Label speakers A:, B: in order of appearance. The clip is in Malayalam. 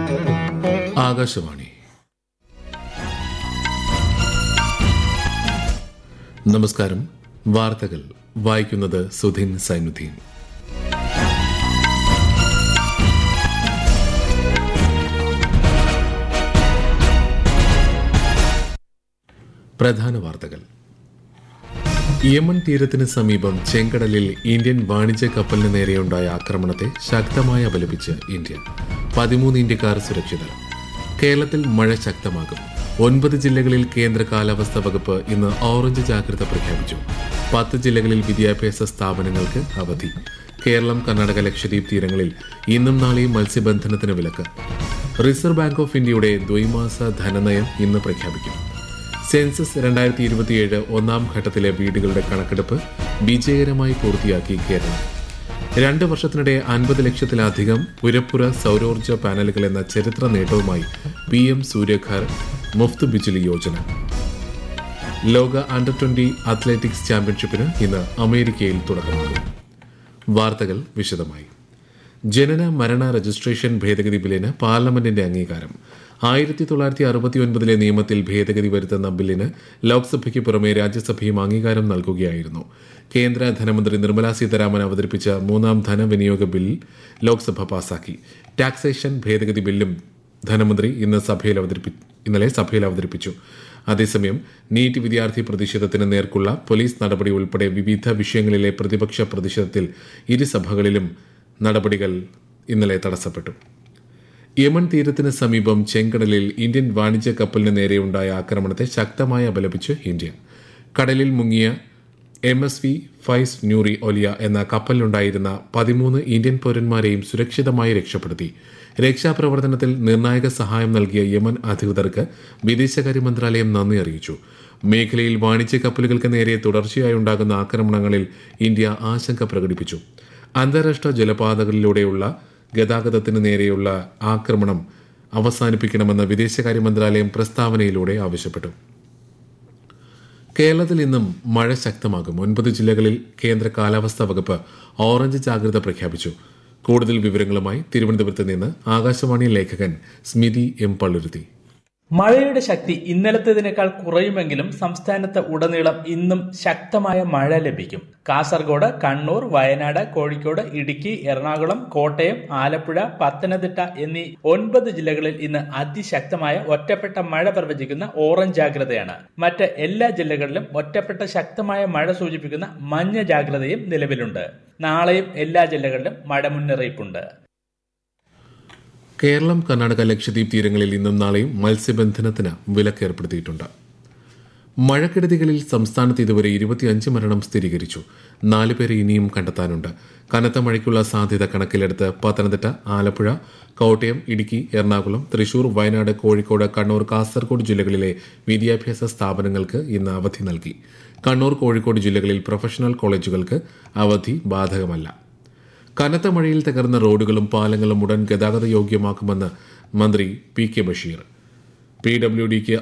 A: ആകാശവാണി നമസ്കാരം വാർത്തകൾ വായിക്കുന്നത് സുധിൻ സൈനുദ്ദീൻ പ്രധാന വാർത്തകൾ യമൻ തീരത്തിന് സമീപം ചെങ്കടലിൽ ഇന്ത്യൻ വാണിജ്യ കപ്പലിന് നേരെയുണ്ടായ ആക്രമണത്തെ ശക്തമായി അപലപിച്ച് ഇന്ത്യ പതിമൂന്ന് ഇന്ത്യക്കാർ സുരക്ഷിതർ കേരളത്തിൽ മഴ ശക്തമാകും ഒൻപത് ജില്ലകളിൽ കേന്ദ്ര കാലാവസ്ഥാ വകുപ്പ് ഇന്ന് ഓറഞ്ച് ജാഗ്രത പ്രഖ്യാപിച്ചു പത്ത് ജില്ലകളിൽ വിദ്യാഭ്യാസ സ്ഥാപനങ്ങൾക്ക് അവധി കേരളം കർണാടക ലക്ഷദ്വീപ് തീരങ്ങളിൽ ഇന്നും നാളെയും മത്സ്യബന്ധനത്തിന് വിലക്ക് റിസർവ് ബാങ്ക് ഓഫ് ഇന്ത്യയുടെ ദ്വൈമാസ ധനനയം ഇന്ന് പ്രഖ്യാപിക്കും സെൻസസ് രണ്ടായിരത്തി ഇരുപത്തിയേഴ് ഒന്നാം ഘട്ടത്തിലെ വീടുകളുടെ കണക്കെടുപ്പ് വിജയകരമായി പൂർത്തിയാക്കി കേരളം രണ്ട് വർഷത്തിനിടെ അൻപത് ലക്ഷത്തിലധികം പുരപ്പുര സൗരോർജ്ജ പാനലുകൾ എന്ന ചരിത്ര നേട്ടവുമായി പി എം സൂര്യഘർ മുഫ്ത് ബിജ്ലി യോജന ലോക അണ്ടർ ട്വന്റി അത്ലറ്റിക്സ് ചാമ്പ്യൻഷിപ്പിന് ഇന്ന് അമേരിക്കയിൽ തുടക്കമാകും വാർത്തകൾ വിശദമായി ജനന മരണ രജിസ്ട്രേഷൻ ഭേദഗതി ബില്ലിന് പാർലമെന്റിന്റെ അംഗീകാരം ആയിരത്തി തൊള്ളായിരത്തി അറുപത്തിയൊൻപതിലെ നിയമത്തിൽ ഭേദഗതി വരുത്തുന്ന ബില്ലിന് ലോക്സഭയ്ക്ക് പുറമെ രാജ്യസഭയും അംഗീകാരം നൽകുകയായിരുന്നു കേന്ദ്ര ധനമന്ത്രി നിർമ്മലാ സീതാരാമൻ അവതരിപ്പിച്ച മൂന്നാം ധനവിനിയോഗ ബിൽ ലോക്സഭ പാസാക്കി ടാക്സേഷൻ ഭേദഗതി ബില്ലും ധനമന്ത്രി ഇന്ന് സഭയിൽ അവതരിപ്പി ഇന്നലെ സഭയിൽ അവതരിപ്പിച്ചു അതേസമയം നീറ്റ് വിദ്യാർത്ഥി പ്രതിഷേധത്തിന് നേർക്കുള്ള പോലീസ് നടപടി ഉൾപ്പെടെ വിവിധ വിഷയങ്ങളിലെ പ്രതിപക്ഷ പ്രതിഷേധത്തിൽ ഇരുസഭകളിലും നടപടികൾ ഇന്നലെ തടസ്സപ്പെട്ടു യമൻ തീരത്തിന് സമീപം ചെങ്കടലിൽ ഇന്ത്യൻ വാണിജ്യ കപ്പലിന് നേരെയുണ്ടായ ആക്രമണത്തെ ശക്തമായി അപലപിച്ച് ഇന്ത്യ കടലിൽ മുങ്ങിയ എം എസ് വി ഫൈസ് ന്യൂറി ഒലിയ എന്ന കപ്പലിലുണ്ടായിരുന്ന പതിമൂന്ന് ഇന്ത്യൻ പൌരന്മാരെയും സുരക്ഷിതമായി രക്ഷപ്പെടുത്തി രക്ഷാപ്രവർത്തനത്തിൽ നിർണായക സഹായം നൽകിയ യമൻ അധികൃതർക്ക് വിദേശകാര്യ മന്ത്രാലയം നന്ദി അറിയിച്ചു മേഖലയിൽ വാണിജ്യ കപ്പലുകൾക്ക് നേരെ തുടർച്ചയായി ഉണ്ടാകുന്ന ആക്രമണങ്ങളിൽ ഇന്ത്യ ആശങ്ക പ്രകടിപ്പിച്ചു അന്താരാഷ്ട്ര ജലപാതകളിലൂടെയുള്ള ഗതാഗതത്തിന് നേരെയുള്ള ആക്രമണം അവസാനിപ്പിക്കണമെന്ന് വിദേശകാര്യ മന്ത്രാലയം പ്രസ്താവനയിലൂടെ ആവശ്യപ്പെട്ടു കേരളത്തിൽ ഇന്നും മഴ ശക്തമാകും ഒൻപത് ജില്ലകളിൽ കേന്ദ്ര കാലാവസ്ഥാ വകുപ്പ് ഓറഞ്ച് ജാഗ്രത പ്രഖ്യാപിച്ചു കൂടുതൽ വിവരങ്ങളുമായി തിരുവനന്തപുരത്ത് നിന്ന് ആകാശവാണി ലേഖകൻ സ്മിതി എം പള്ളുരുത്തി
B: മഴയുടെ ശക്തി ഇന്നലത്തേതിനേക്കാൾ കുറയുമെങ്കിലും സംസ്ഥാനത്ത് ഉടനീളം ഇന്നും ശക്തമായ മഴ ലഭിക്കും കാസർഗോഡ് കണ്ണൂർ വയനാട് കോഴിക്കോട് ഇടുക്കി എറണാകുളം കോട്ടയം ആലപ്പുഴ പത്തനംതിട്ട എന്നീ ഒൻപത് ജില്ലകളിൽ ഇന്ന് അതിശക്തമായ ഒറ്റപ്പെട്ട മഴ പ്രവചിക്കുന്ന ഓറഞ്ച് ജാഗ്രതയാണ് മറ്റ് എല്ലാ ജില്ലകളിലും ഒറ്റപ്പെട്ട ശക്തമായ മഴ സൂചിപ്പിക്കുന്ന മഞ്ഞ ജാഗ്രതയും നിലവിലുണ്ട് നാളെയും എല്ലാ ജില്ലകളിലും മഴ മുന്നറിയിപ്പുണ്ട്
A: കേരളം കർണാടക ലക്ഷദ്വീപ് തീരങ്ങളിൽ ഇന്നും നാളെയും മത്സ്യബന്ധനത്തിന് വിലക്ക് ഏർപ്പെടുത്തിയിട്ടുണ്ട് മഴക്കെടുതികളിൽ സംസ്ഥാനത്ത് ഇതുവരെ ഇരുപത്തിയഞ്ച് മരണം സ്ഥിരീകരിച്ചു നാല് പേരെ ഇനിയും കണ്ടെത്താനുണ്ട് കനത്ത മഴയ്ക്കുള്ള സാധ്യത കണക്കിലെടുത്ത് പത്തനംതിട്ട ആലപ്പുഴ കോട്ടയം ഇടുക്കി എറണാകുളം തൃശൂർ വയനാട് കോഴിക്കോട് കണ്ണൂർ കാസർഗോഡ് ജില്ലകളിലെ വിദ്യാഭ്യാസ സ്ഥാപനങ്ങൾക്ക് ഇന്ന് അവധി നൽകി കണ്ണൂർ കോഴിക്കോട് ജില്ലകളിൽ പ്രൊഫഷണൽ കോളേജുകൾക്ക് അവധി ബാധകമല്ല കനത്ത മഴയിൽ തകർന്ന റോഡുകളും പാലങ്ങളും ഉടൻ ഗതാഗത യോഗ്യമാക്കുമെന്ന് മന്ത്രി P K Basheer P W ഡിക്ക്